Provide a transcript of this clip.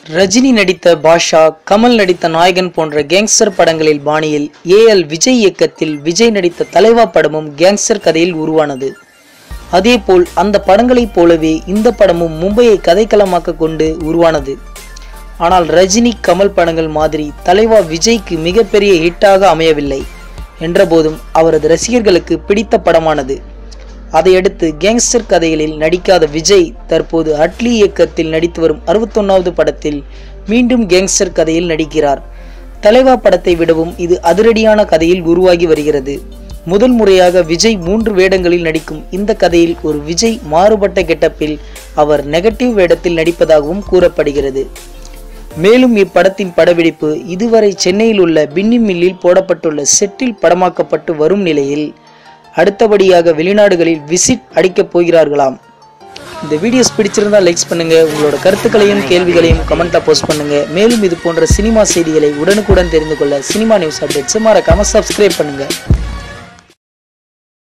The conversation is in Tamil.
ரஜினி நடித்த பாஷா கமல் நடித்த நாயகன் போன்ற கேங்ஸ்டர் படங்களில் பாணியில் ஏ எல் விஜய் இயக்கத்தில் விஜய் நடித்த தலைவா படமும் கேங்ஸ்டர் கதையில் உருவானது அதேபோல் அந்த படங்களைப் போலவே இந்த படமும் மும்பையை கதைக்களமாக்க கொண்டு உருவானது ஆனால் ரஜினி கமல் படங்கள் மாதிரி தலைவா விஜய்க்கு மிகப்பெரிய ஹிட்டாக அமையவில்லை என்றபோதும் அவரது ரசிகர்களுக்கு பிடித்த படமானது அதையடுத்து கேங்ஸ்டர் கதைகளில் நடிக்காத விஜய் தற்போது அட்லி இயக்கத்தில் நடித்து வரும் அறுபத்தொன்னாவது படத்தில் மீண்டும் கேங்ஸ்டர் கதையில் நடிக்கிறார் தலைவா படத்தை விடவும் இது அதிரடியான கதையில் உருவாகி வருகிறது முதல் முறையாக விஜய் மூன்று வேடங்களில் நடிக்கும் இந்த கதையில் ஒரு விஜய் மாறுபட்ட கெட்டப்பில் அவர் நெகட்டிவ் வேடத்தில் நடிப்பதாகவும் கூறப்படுகிறது மேலும் இப்படத்தின் படப்பிடிப்பு இதுவரை சென்னையில் உள்ள பின்னி மில்லில் போடப்பட்டுள்ள செட்டில் படமாக்கப்பட்டு வரும் நிலையில் அடுத்தபடியாக வெளிநாடுகளில் விசிட் அடிக்கப் போகிறார்களாம் இந்த வீடியோஸ் பிடிச்சிருந்தா லைக்ஸ் பண்ணுங்க உங்களோட கருத்துக்களையும் கேள்விகளையும் கமெண்ட்ல போஸ்ட் பண்ணுங்க மேலும் இது போன்ற சினிமா செய்திகளை உடனுக்குடன் தெரிந்து கொள்ள சினிமா நியூஸ் அப்டேட்ஸ் மறக்காம சப்ஸ்கிரைப் பண்ணுங்க